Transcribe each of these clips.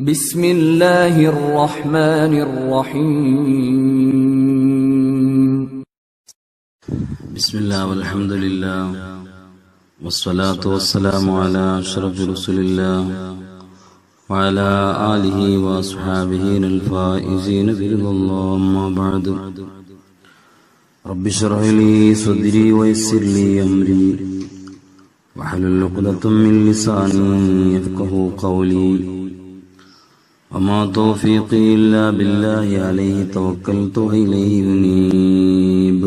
بسم الله الرحمن الرحيم بسم الله والحمد لله والصلاة والسلام على أشرف رسول الله وعلى آله وأصحابه الفائزين برضا الله أما بعد رب اشرح لي صدري ويسر لي أمري واحلل عقدة من لساني يفقه قولي وما توفيقي إلا بالله عليه توكلت وإليه أنيب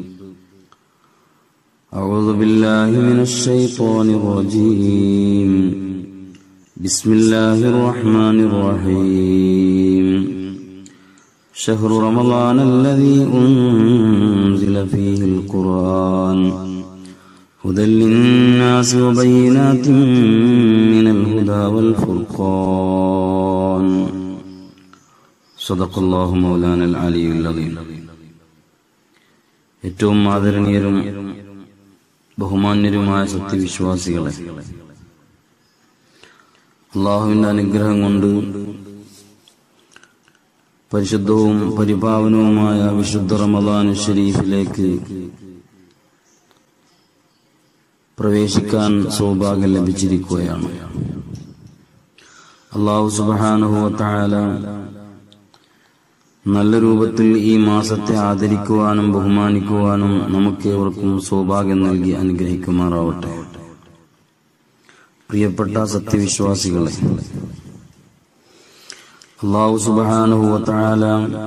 أعوذ بالله من الشيطان الرجيم بسم الله الرحمن الرحيم شهر رمضان الذي أنزل فيه القرآن هدى للناس وبينات من الهدى والفرقان صدق الله مولانا العلي العظيم ഏറ്റവും ആദരണീയരും ബഹുമാന്യരുമായ സത്യവിശ്വാസികളെ അള്ളാഹുവിന്റെ അനുഗ്രഹം കൊണ്ട് പരിശുദ്ധവും പരിപാവനവുമായ വിശുദ്ധ റമദാൻ ഷരീഫിലേക്ക് പ്രവേശിക്കാൻ സൗഭാഗ്യം ലഭിച്ചിരിക്കുകയാണ് അള്ളാഹു സുബാനുഭവത്തായാല നല്ല രൂപത്തിൽ ഈ മാസത്തെ ആദരിക്കുവാനും ബഹുമാനിക്കുവാനും നമുക്കേവർക്കും സൗഭാഗ്യം നൽകി അനുഗ്രഹിക്കുമാറാവട്ടെ പ്രിയപ്പെട്ട സത്യവിശ്വാസികളെ അള്ളാഹു സുബാനുഭവത്തായാല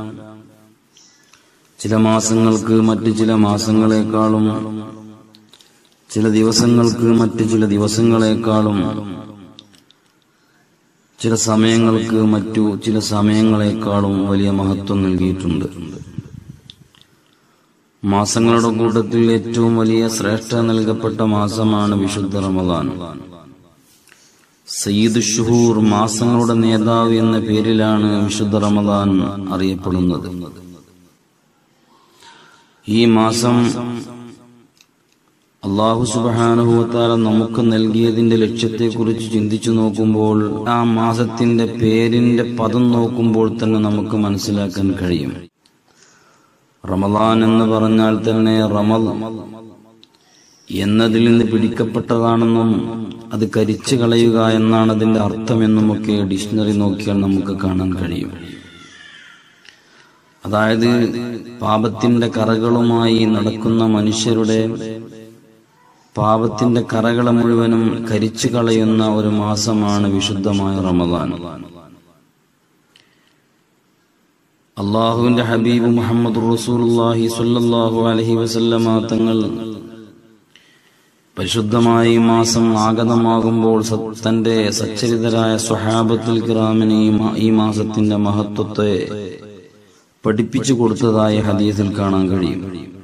ചില മാസങ്ങൾക്ക് മറ്റു ചില മാസങ്ങളെക്കാളും ചില ദിവസങ്ങൾക്ക് മറ്റു ചില ദിവസങ്ങളെക്കാളും ചില സമയങ്ങൾക്ക് മറ്റു ചില സമയങ്ങളെക്കാളും വലിയ മഹത്വം നൽകിയിട്ടുണ്ട് മാസങ്ങളുടെ കൂട്ടത്തിൽ ഏറ്റവും വലിയ ശ്രേഷ്ഠ നൽകപ്പെട്ട മാസമാണ് വിശുദ്ധ റമദാൻ സയ്യിദ് ഷുഹൂർ മാസങ്ങളുടെ നേതാവ് എന്ന പേരിലാണ് വിശുദ്ധ റമദാൻ അറിയപ്പെടുന്നത് ഈ മാസം അള്ളാഹു സുബാനുഭവത്താല നമുക്ക് നൽകിയതിന്റെ ലക്ഷ്യത്തെക്കുറിച്ച് ചിന്തിച്ചു നോക്കുമ്പോൾ ആ മാസത്തിന്റെ പേരിന്റെ പദം നോക്കുമ്പോൾ തന്നെ നമുക്ക് മനസ്സിലാക്കാൻ കഴിയും റമദാൻ എന്ന് പറഞ്ഞാൽ തന്നെ റമൽ എന്നതിൽ നിന്ന് പിടിക്കപ്പെട്ടതാണെന്നും അത് കരിച്ചു കളയുക എന്നാണ് അതിന്റെ അർത്ഥമെന്നുമൊക്കെ ഡിക്ഷണറി നോക്കിയാൽ നമുക്ക് കാണാൻ കഴിയും അതായത് പാപത്തിന്റെ കറകളുമായി നടക്കുന്ന മനുഷ്യരുടെ പാപത്തിന്റെ കറകളെ മുഴുവനും കരിച്ചു കളയുന്ന ഒരു മാസമാണ് വിശുദ്ധമായ റമദാൻ അള്ളാഹുവിന്റെ ഹബീബ് മുഹമ്മദ് റസൂലുള്ളാഹി സ്വല്ലല്ലാഹു അലൈഹി വസല്ലമ തങ്ങൾ പരിശുദ്ധമായ ഈ മാസം ആഗതമാകുമ്പോൾ തന്റെ സച്ചരിതരായ സ്വഹാബത്തുൽ കിറാമിനെ ഈ മാസത്തിന്റെ മഹത്വത്തെ പഠിപ്പിച്ചു കൊടുത്തതായി ഹദീസിൽ കാണാൻ കഴിയും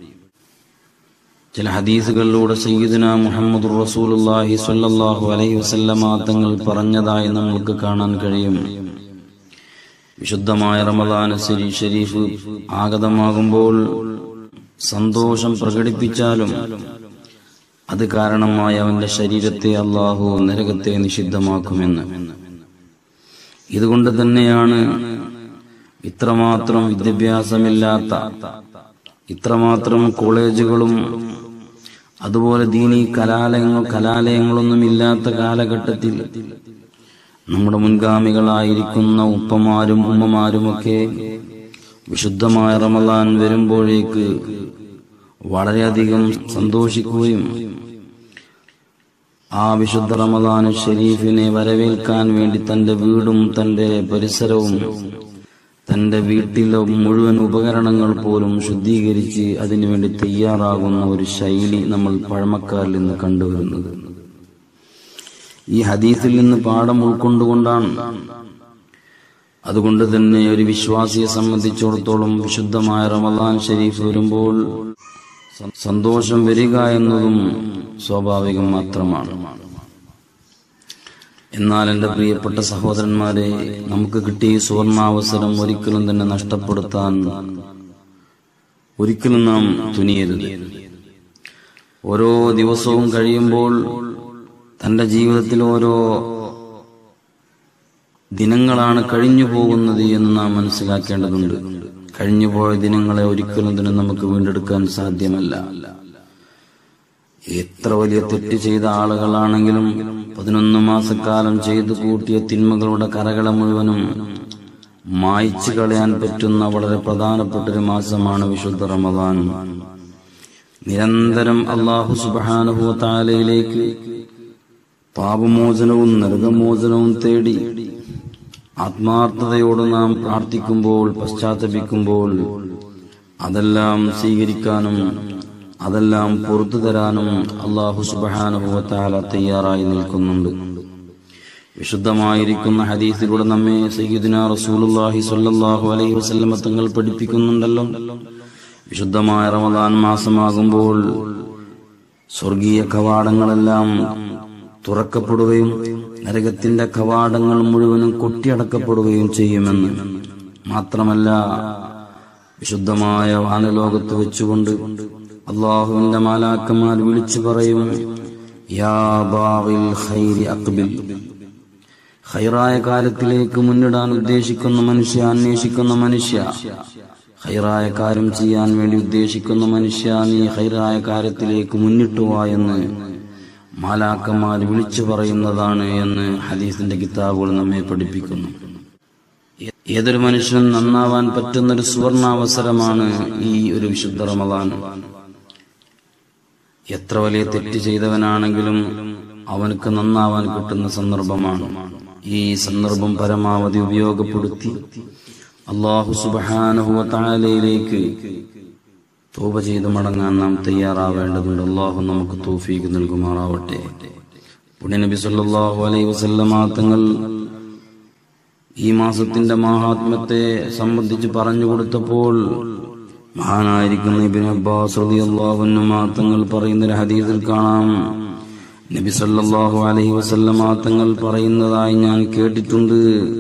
ചില ഹദീസുകളിലൂടെ സയ്യിദുന മുഹമ്മദ് റസൂലുള്ളാഹി സ്വല്ലല്ലാഹു അലൈഹി വസല്ലമ തങ്ങൾ പറഞ്ഞതായി നമ്മൾക്ക് കാണാൻ കഴിയും വിശുദ്ധമായ റമദാൻ ഷരീഫ് ആഗതമാകുമ്പോൾ സന്തോഷം പ്രകടിപ്പിച്ചാലും അത് കാരണമായി അവന്റെ ശരീരത്തെ അള്ളാഹു നരകത്തെ നിഷിദ്ധമാക്കുമെന്ന് ഇതുകൊണ്ട് തന്നെയാണ് ഇത്രമാത്രം വിദ്യാഭ്യാസമില്ലാത്ത ഇത്രമാത്രം കോളേജുകളും അതുപോലെ ദീനി കലാലയങ്ങൾ കലാലയങ്ങളൊന്നും ഇല്ലാത്ത കാലഘട്ടത്തിൽ നമ്മുടെ മുൻഗാമികളായിരിക്കുന്ന ഉപ്പമാരും ഉമ്മമാരുമൊക്കെ വിശുദ്ധമായ റമദാൻ വരുമ്പോഴേക്ക് വളരെയധികം സന്തോഷിക്കുകയും ആ വിശുദ്ധ റമദാൻ ഷരീഫിനെ വരവേൽക്കാൻ വേണ്ടി തന്റെ വീടും തന്റെ പരിസരവും തന്റെ വീട്ടിലെ മുഴുവൻ ഉപകരണങ്ങൾ പോലും ശുദ്ധീകരിച്ച് അതിനുവേണ്ടി തയ്യാറാകുന്ന ഒരു ശൈലി നമ്മൾ പഴമക്കാരിൽ നിന്ന് കണ്ടുവരുന്നത് ഈ ഹദീസിൽ നിന്ന് പാഠം ഉൾക്കൊണ്ടുകൊണ്ടാണ് അതുകൊണ്ട് തന്നെ ഒരു വിശ്വാസിയെ സംബന്ധിച്ചിടത്തോളം വിശുദ്ധമായ റമദാൻ ഷരീഫ് വരുമ്പോൾ സന്തോഷം വരിക എന്നതും സ്വാഭാവികം മാത്രമാണ് എന്നാൽ എൻ്റെ പ്രിയപ്പെട്ട സഹോദരന്മാരെ നമുക്ക് കിട്ടിയ സുവർണാവസരം ഒരിക്കലും തന്നെ നഷ്ടപ്പെടുത്താൻ ഒരിക്കലും നാം തുനിയരുത് ഓരോ ദിവസവും കഴിയുമ്പോൾ തന്റെ ജീവിതത്തിൽ ഓരോ ദിനങ്ങളാണ് കഴിഞ്ഞു പോകുന്നത് എന്ന് നാം മനസ്സിലാക്കേണ്ടതുണ്ട് കഴിഞ്ഞുപോയ ദിനങ്ങളെ ഒരിക്കലും തന്നെ നമുക്ക് വീണ്ടെടുക്കാൻ സാധ്യമല്ല എത്ര വലിയ തെറ്റ് ചെയ്ത ആളുകളാണെങ്കിലും പതിനൊന്ന് മാസക്കാലം ചെയ്തു കൂട്ടിയ തിന്മകളുടെ കരകളെ മുഴുവനും മായ്ച്ചു കളയാൻ പറ്റുന്ന വളരെ പ്രധാനപ്പെട്ട ഒരു മാസമാണ് വിശുദ്ധ റമദാൻ നിരന്തരം അള്ളാഹു സുബാനുഭവ താലയിലേക്ക് പാപമോചനവും നരകമോചനവും തേടി ആത്മാർത്ഥതയോട് നാം പ്രാർത്ഥിക്കുമ്പോൾ പശ്ചാത്തപിക്കുമ്പോൾ അതെല്ലാം സ്വീകരിക്കാനും അതെല്ലാം പുറത്തു തരാനും അള്ളാഹു സുബാനുഭവത്താല തയ്യാറായി നിൽക്കുന്നുണ്ട് വിശുദ്ധമായിരിക്കുന്ന ഹദീസിലൂടെ നമ്മെ സയ്യിദിന റസൂലുള്ളാഹി സ്വല്ലല്ലാഹു അലൈഹി വസല്ലമ തങ്ങൾ പഠിപ്പിക്കുന്നുണ്ടല്ലോ വിശുദ്ധമായ റമദാൻ മാസമാകുമ്പോൾ സ്വർഗീയ കവാടങ്ങളെല്ലാം തുറക്കപ്പെടുകയും നരകത്തിന്റെ കവാടങ്ങൾ മുഴുവനും കൊട്ടിയടക്കപ്പെടുകയും ചെയ്യുമെന്ന് മാത്രമല്ല വിശുദ്ധമായ വാനലോകത്ത് വെച്ചുകൊണ്ട് അള്ളാഹുവിന്റെ മാലാക്കന്മാർ വിളിച്ചു പറയും യാ ബാഗിൽ ഖൈരി അക്ബിൽ ഹൈറായ കാര്യത്തിലേക്ക് മുന്നിടാൻ ഉദ്ദേശിക്കുന്ന മനുഷ്യ അന്വേഷിക്കുന്ന മനുഷ്യ ഹൈറായ കാര്യം ചെയ്യാൻ വേണ്ടി ഉദ്ദേശിക്കുന്ന മനുഷ്യ നീ ഹൈറായ കാര്യത്തിലേക്ക് മുന്നിട്ടുവാ എന്ന് മാലാക്കന്മാർ വിളിച്ചു പറയുന്നതാണ് എന്ന് ഹദീസിന്റെ കിതാബുകൾ നമ്മെ പഠിപ്പിക്കുന്നു ഏതൊരു മനുഷ്യനും നന്നാവാൻ പറ്റുന്ന ഒരു സുവർണാവസരമാണ് ഈ ഒരു വിശുദ്ധ റമദാൻ എത്ര വലിയ തെറ്റ് ചെയ്തവനാണെങ്കിലും അവനക്ക് നന്നാവാൻ കിട്ടുന്ന സന്ദർഭമാണ് ഈ സന്ദർഭം പരമാവധി ഉപയോഗപ്പെടുത്തി അള്ളാഹു സുബാനുഹുവ താലയിലേക്ക് തോപ ചെയ്ത് മടങ്ങാൻ നാം തയ്യാറാവേണ്ടതുണ്ട് അള്ളാഹു നമുക്ക് തോഫീക്ക് നൽകുമാറാവട്ടെ പുണ്യനബി സല്ലല്ലാഹു അലൈഹി വസല്ലമ തങ്ങൾ ഈ മാസത്തിന്റെ മഹാത്മ്യത്തെ സംബന്ധിച്ച് പറഞ്ഞു കൊടുത്തപ്പോൾ മഹാനായിരിക്കുന്ന ഇബിൻ അബ്ബാസ് റളിയല്ലാഹു അൻഹു തങ്ങൾ പറയുന്ന ഒരു ഹദീസിൽ കാണാം നബി സല്ലല്ലാഹു അലൈഹി വസല്ലമ തങ്ങൾ പറയുന്നതായി ഞാൻ കേട്ടിട്ടുണ്ട്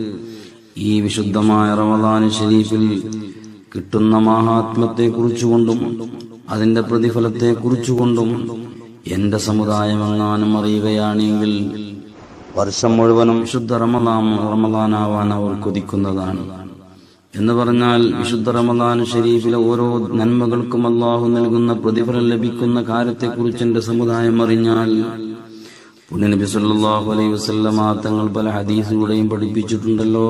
ഈ വിശുദ്ധമായ റമദാൻ ഷരീഫിൽ കിട്ടുന്ന മഹാത്മ്യത്തെ കുറിച്ചുകൊണ്ടും അതിന്റെ പ്രതിഫലത്തെ കുറിച്ചുകൊണ്ടും എന്റെ സമുദായം എങ്ങാനും അറിയുകയാണെങ്കിൽ വർഷം മുഴുവനും വിശുദ്ധ റമദാൻ റമദാനാവാൻ അവർ കൊതിക്കുന്നതാണ് എന്ന് പറഞ്ഞാൽ വിശുദ്ധ റമദാൻ ഷരീഫിലെ ഓരോ നന്മകൾക്കും അള്ളാഹു നൽകുന്ന പ്രതിഫലം ലഭിക്കുന്ന കാര്യത്തെക്കുറിച്ച് എന്റെ സമുദായം അറിഞ്ഞാൽ പുണ്യനബി സല്ലല്ലാഹു അലൈഹി വസല്ലമ തങ്ങൾ പല ഹദീസുകളെയും പഠിപ്പിച്ചിട്ടുണ്ടല്ലോ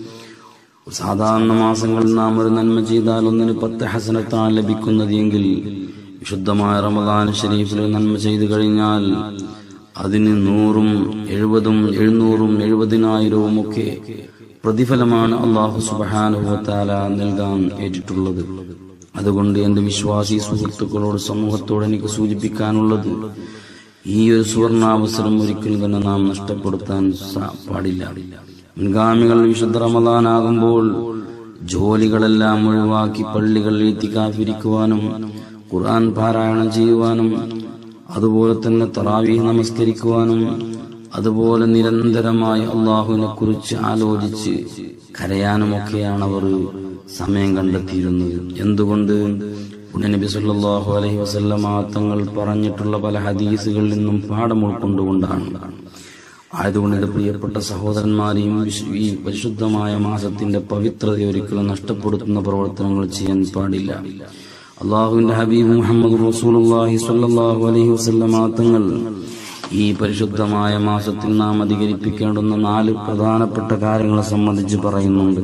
സാധാരണ മാസങ്ങളിൽ നാം ഒരു നന്മ ചെയ്താൽ ഒന്നിന് പത്ത് ഹസനത്താണ് ലഭിക്കുന്നത് എങ്കിൽ വിശുദ്ധമായ റമദാൻ ഷരീഫിൽ നന്മ ചെയ്തു കഴിഞ്ഞാൽ അതിന് നൂറും എഴുപതും എഴുന്നൂറും എഴുപതിനായിരവും ഒക്കെ പ്രതിഫലമാണ് അള്ളാഹു സുബാനുഭവത്താല നൽകാൻ ഏറ്റിട്ടുള്ളത് അതുകൊണ്ട് എന്റെ വിശ്വാസി സുഹൃത്തുക്കളോട് സമൂഹത്തോട് എനിക്ക് സൂചിപ്പിക്കാനുള്ളത് ഈ ഒരു സുവർണാവസരം ഒരിക്കലും തന്നെ നാം നഷ്ടപ്പെടുത്താൻ സ- പാടില്ല മുൻഗാമികൾ വിശുദ്ധ റമദാനാകുമ്പോൾ ജോലികളെല്ലാം ഒഴിവാക്കി പള്ളികളിൽ എത്തിക്കാതിരിക്കുവാനും ഖുർആൻ പാരായണം ചെയ്യുവാനും അതുപോലെ തന്നെ തറാവീഹ് നമസ്കരിക്കുവാനും അതുപോലെ നിരന്തരമായി അള്ളാഹുവിനെ കുറിച്ച് ആലോചിച്ച് കരയാനുമൊക്കെയാണ് അവർ സമയം കണ്ടെത്തിയിരുന്നത് എന്തുകൊണ്ട് പുണ്യനബി സല്ലല്ലാഹു അലൈഹി വസല്ലമ തങ്ങൾ പറഞ്ഞിട്ടുള്ള പല ഹദീസുകളിൽ നിന്നും പാഠം ഉൾക്കൊണ്ടുകൊണ്ടാണ് ആയതുകൊണ്ട് എന്റെ പ്രിയപ്പെട്ട സഹോദരന്മാരെയും വിശു- ഈ പരിശുദ്ധമായ മാസത്തിന്റെ പവിത്രത ഒരിക്കലും നഷ്ടപ്പെടുത്തുന്ന പ്രവർത്തനങ്ങൾ ചെയ്യാൻ പാടില്ല അള്ളാഹുവിന്റെ ഹബീബ് മുഹമ്മദ് റസൂലുള്ളാഹി സ്വല്ലല്ലാഹു അലൈഹി വസല്ലമ തങ്ങൾ ഈ പരിശുദ്ധമായ മാസത്തിൽ നാം അധികരിപ്പിക്കേണ്ടുന്ന നാല് പ്രധാനപ്പെട്ട കാര്യങ്ങളെ സംബന്ധിച്ച് പറയുന്നുണ്ട്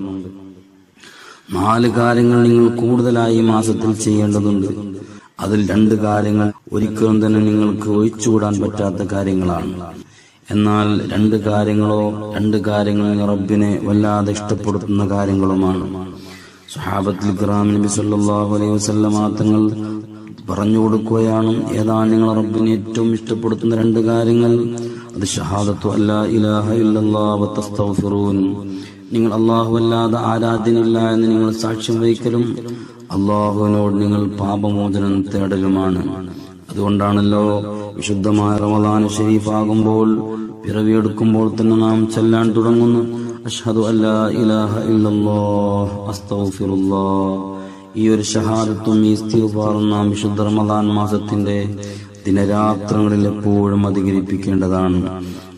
നാല് കാര്യങ്ങൾ നിങ്ങൾ കൂടുതലായി ഈ മാസത്തിൽ ചെയ്യേണ്ടതുണ്ട് അതിൽ രണ്ട് കാര്യങ്ങൾ ഒരിക്കലും തന്നെ നിങ്ങൾക്ക് ഒഴിച്ചുകൂടാൻ പറ്റാത്ത കാര്യങ്ങളാണ് എന്നാൽ രണ്ട് കാര്യങ്ങളോ രണ്ട് കാര്യങ്ങൾ റബ്ബിനെ വല്ലാതെ ഇഷ്ടപ്പെടുത്തുന്ന കാര്യങ്ങളുമാണ് സുഹാബത്തിൽ ഗ്രാം നബി സല്ലല്ലാഹു അലൈഹി വസല്ലമ തങ്ങൾ പറഞ്ഞു കൊടുക്കുകയാണ് ഏതാണ് നിങ്ങൾ റബ്ബിനെ ഏറ്റവും ഇഷ്ടപ്പെടുത്തുന്ന രണ്ട് കാര്യങ്ങൾ അത് ഷഹാദത്തു അല്ലാ ഇലാഹ ഇല്ലല്ലാഹ് വ തസ്തഗ്ഫിറൂൻ നിങ്ങൾ അള്ളാഹു അല്ലാതെ ആരാധ്യനില്ല എന്ന് നിങ്ങൾ സാക്ഷ്യം വഹിക്കലും അള്ളാഹുവിനോട് നിങ്ങൾ പാപമോചനം തേടലുമാണ് അതുകൊണ്ടാണല്ലോ വിശുദ്ധമായ റമദാൻ ഷരീഫാകുമ്പോൾ പിറവിയെടുക്കുമ്പോൾ തന്നെ നാം ചെല്ലാൻ തുടങ്ങുന്നു അഷ്ഹദു അല്ലാ ഇലാഹ ഇല്ലല്ലാഹ് അസ്തഗ്ഫിറുല്ലാഹ് ഈ ഒരു ഷഹാദത്തും ഈ ഇസ്തിഗ്ഫാറും നാം വിശുദ്ധ റമദാൻ മാസത്തിന്റെ ദിനരാത്രങ്ങളിൽ എപ്പോഴും അധികരിപ്പിക്കേണ്ടതാണ്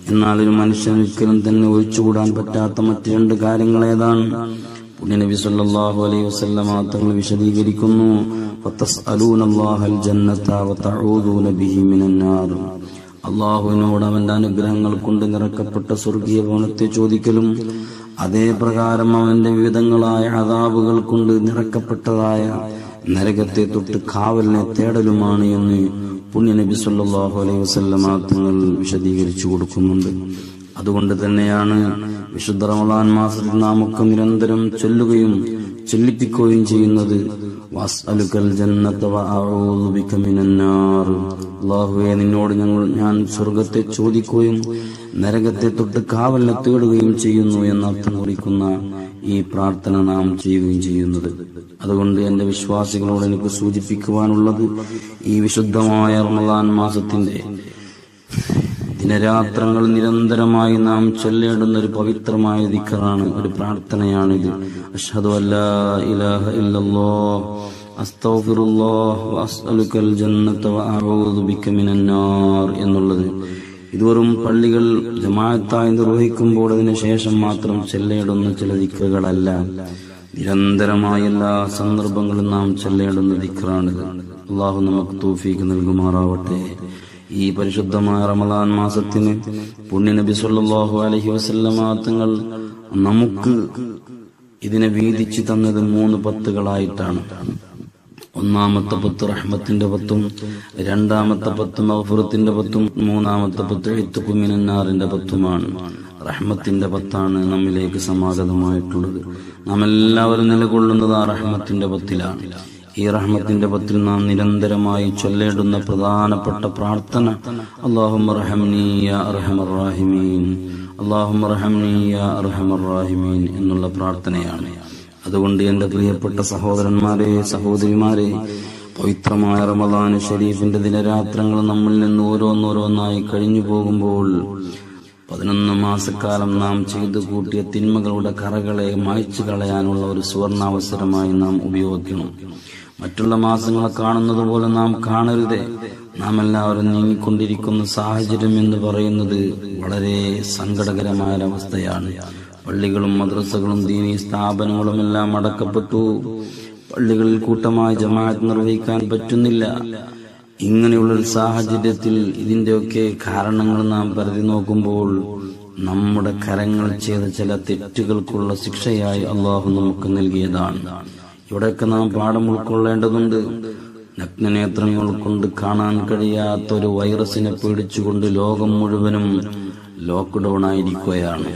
എന്നാൽ ഒരു മനുഷ്യൻ ഒരിക്കലും തന്നെ ഒഴിച്ചുകൂടാൻ പറ്റാത്ത മറ്റു രണ്ട് കാര്യങ്ങൾ ഏതാണ് പുണ്യനബി സല്ലല്ലാഹു അലൈഹി വസല്ലമ തങ്ങൾ വിശദീകരിക്കുന്നു ഫതസ്അലൂനല്ലാഹൽ ജന്നത വതഊദൂന ബിഹി മിനന്നാർ അള്ളാഹുവിനോട് അവന്റെ അനുഗ്രഹങ്ങൾ കൊണ്ട് നിറക്കപ്പെട്ട സ്വർഗീയ ഭവനത്തെ ചോദിക്കലും അതേ പ്രകാരം അവന്റെ വിവിധങ്ങളായ അതാബുകൾ കൊണ്ട് നിറക്കപ്പെട്ടതായ നരകത്തെ തൊട്ട് കാവലിനെ തേടലുമാണ് എന്ന് പുണ്യനബി സല്ലല്ലാഹു അലൈഹി വസല്ലമ തങ്ങൾ വിശദീകരിച്ചു കൊടുക്കുന്നുണ്ട് അതുകൊണ്ട് തന്നെയാണ് വിശുദ്ധ റമദാൻ മാസത്തിൽ നാം ഒക്കെ നിരന്തരം ചൊല്ലുകയും ചൊല്ലിപ്പിക്കുകയും ചെയ്യുന്നത് വസ്അലുക്കൽ ജന്നത വഅഊദു ബിക മിനന്നാർ അല്ലാഹുവേ നിന്നോട് ഞങ്ങൾ ഞാൻ സ്വർഗത്തെ ചോദിക്കുകയും നരകത്തെ തൊട്ട് കാവലിനെ തേടുകയും ചെയ്യുന്നു എന്നർത്ഥം കുറിക്കുന്ന ഈ പ്രാർത്ഥന നാം ചെയ്യുകയും ചെയ്യുന്നത് അതുകൊണ്ട് എന്റെ വിശ്വാസികളോട് എനിക്ക് സൂചിപ്പിക്കുവാനുള്ളത് ഈ വിശുദ്ധമായ റമദാൻ മാസത്തിന്റെ ദിനരാത്രങ്ങൾ നിരന്തരമായി നാം ചൊല്ലേണ്ടുന്ന ഒരു പവിത്രമായ ദിക്കറാണ് ഒരു പ്രാർത്ഥനയാണിത് അഷ്ഹദു അല്ലാ ഇലാഹ ഇല്ലല്ലാഹ് അസ്തഗ്ഫിറുല്ലാഹ് വഅസ്അലുക്കൽ ജന്നത വഅഊദു ബിക മിനന്നാർ എന്നുള്ളത് ഇത് വെറും പള്ളികൾ ജമാഅത്തായി നിർവഹിക്കുമ്പോൾ അതിനു ശേഷം മാത്രം ചെല്ലേണ്ടുന്ന ചില ദിക്കറുകളല്ല നിരന്തരമായ എല്ലാ സന്ദർഭങ്ങളും നാം ചെല്ലേണ്ടുന്ന ദിക്കറാണിത് അള്ളാഹു നമുക്ക് തൗഫീക്ക് നൽകുമാറാവട്ടെ ഈ പരിശുദ്ധമായ റമദാൻ മാസത്തിന് പുണ്യനബി സല്ലല്ലാഹു അലൈഹി വസല്ലമ തങ്ങൾ നമുക്ക് ഇതിനെ വീതിച്ചു തന്നത് മൂന്ന് പത്തുകളായിട്ടാണ് ഒന്നാമത്തെ പത്ത് റഹ്മത്തിന്റെ പത്തും രണ്ടാമത്തെ പത്ത് മഹഫുറത്തിന്റെ പത്തും മൂന്നാമത്തെ പത്ത് എത്തുക്കുമിനാറിന്റെ പത്തുമാണ് റഹ്മത്തിന്റെ പത്താണ് നമ്മിലേക്ക് സമാഗതമായിട്ടുള്ളത് നാം എല്ലാവരും നിലകൊള്ളുന്നത് ആ റഹ്മത്തിന്റെ പത്തിലാണ് ഈ റഹ്മത്തിന്റെ പത്തിൽ നാം നിരന്തരമായി ചൊല്ലേണ്ടുന്ന പ്രധാനപ്പെട്ട പ്രാർത്ഥന അള്ളാഹുമർഹംനീയമീൻ അള്ളാഹുമർഹംനീയമീൻ എന്നുള്ള പ്രാർത്ഥനയാണ് അതുകൊണ്ട് എന്റെ പ്രിയപ്പെട്ട സഹോദരന്മാരെ സഹോദരിമാരെ പവിത്രമായ റമദാൻ ഷരീഫിന്റെ ദിനരാത്രങ്ങൾ നമ്മിൽ നിന്ന് ഓരോന്നോരോന്നായി കഴിഞ്ഞു പോകുമ്പോൾ പതിനൊന്ന് മാസക്കാലം നാം ചെയ്തു കൂട്ടിയ തിന്മകളുടെ കറകളെ മായ്ച്ചു കളയാനുള്ള ഒരു സുവർണാവസരമായി നാം ഉപയോഗിക്കണം മറ്റുള്ള മാസങ്ങളെ കാണുന്നത് പോലെ നാം കാണരുതേ നാം എല്ലാവരും നീങ്ങിക്കൊണ്ടിരിക്കുന്ന സാഹചര്യം എന്ന് പറയുന്നത് വളരെ സങ്കടകരമായ ഒരവസ്ഥയാണ് പള്ളികളും മദ്രസകളും ദീനീ സ്ഥാപനങ്ങളും എല്ലാം അടക്കപ്പെട്ടു പള്ളികളിൽ കൂട്ടമായി ജമാഅത്ത് നിർവഹിക്കാൻ പറ്റുന്നില്ല ഇങ്ങനെയുള്ളൊരു സാഹചര്യത്തിൽ ഇതിന്റെയൊക്കെ കാരണങ്ങൾ നാം പരിധി നോക്കുമ്പോൾ നമ്മുടെ കരങ്ങൾ ചെയ്ത ചില തെറ്റുകൾക്കുള്ള ശിക്ഷയായി അള്ളാഹു നമുക്ക് നൽകിയതാണ് ഇവിടെയൊക്കെ നാം പാഠം ഉൾക്കൊള്ളേണ്ടതുണ്ട് നഗ്നനേത്രങ്ങൾ കൊണ്ട് കാണാൻ കഴിയാത്ത ഒരു വൈറസിനെ പേടിച്ചുകൊണ്ട് ലോകം മുഴുവനും ലോക്ക്ഡൌൺ ആയിരിക്കുകയാണ്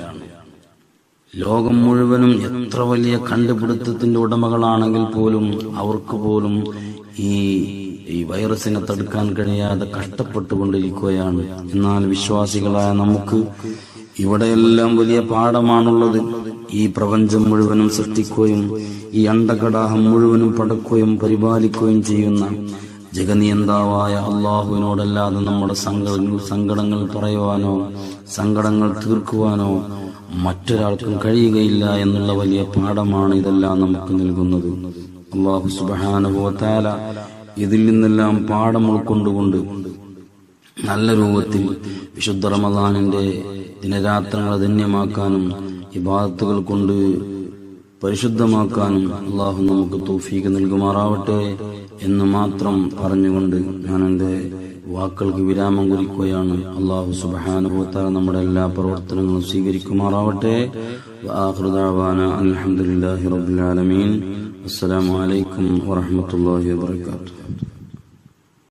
ലോകം മുഴുവനും എത്ര വലിയ കണ്ടുപിടുത്തത്തിന്റെ ഉടമകളാണെങ്കിൽ പോലും അവർക്ക് പോലും ഈ ഈ വൈറസിനെ തടുക്കാൻ കഴിയാതെ കഷ്ടപ്പെട്ടുകൊണ്ടിരിക്കുകയാണ് എന്നാൽ വിശ്വാസികളായ നമുക്ക് ഇവിടെയെല്ലാം വലിയ പാഠമാണുള്ളത് ഈ പ്രപഞ്ചം മുഴുവനും സൃഷ്ടിക്കുകയും ഈ അണ്ടകടാഹം മുഴുവനും പടക്കുകയും പരിപാലിക്കുകയും ചെയ്യുന്ന ജഗനിയന്താവായ അള്ളാഹുവിനോടല്ലാതെ നമ്മുടെ സങ്കടങ്ങൾ സങ്കടങ്ങൾ പറയുവാനോ സങ്കടങ്ങൾ തീർക്കുവാനോ മറ്റൊരാൾക്കും കഴിയുകയില്ല എന്നുള്ള വലിയ പാഠമാണ് ഇതെല്ലാം നമുക്ക് നൽകുന്നത് അള്ളാഹു സുബാനുഭവത്താല ഇതിൽ നിന്നെല്ലാം പാഠം ഉൾക്കൊണ്ടുകൊണ്ട് നല്ല രൂപത്തിൽ വിശുദ്ധ റമദാനിന്റെ ദിനരാത്രങ്ങളെ ധന്യമാക്കാനും ഇബാദത്തുകൾ കൊണ്ട് പരിശുദ്ധമാക്കാനും അള്ളാഹു നമുക്ക് തൗഫീക്ക് നൽകുമാറാവട്ടെ എന്ന് മാത്രം പറഞ്ഞുകൊണ്ട് ഞാൻ എൻ്റെ വാക്കുകൾക്ക് വിരാമം കുറിക്കുകയാണ് അള്ളാഹു സുബാനുഭവത്താൽ നമ്മുടെ എല്ലാ പ്രവർത്തനങ്ങളും സ്വീകരിക്കുമാറാവട്ടെ അലഹമുല്ലാഹി റബുലാലമീൻ അസ്സലാമലൈക്കും വാഹമത്തല്ലാഹി വാത്തു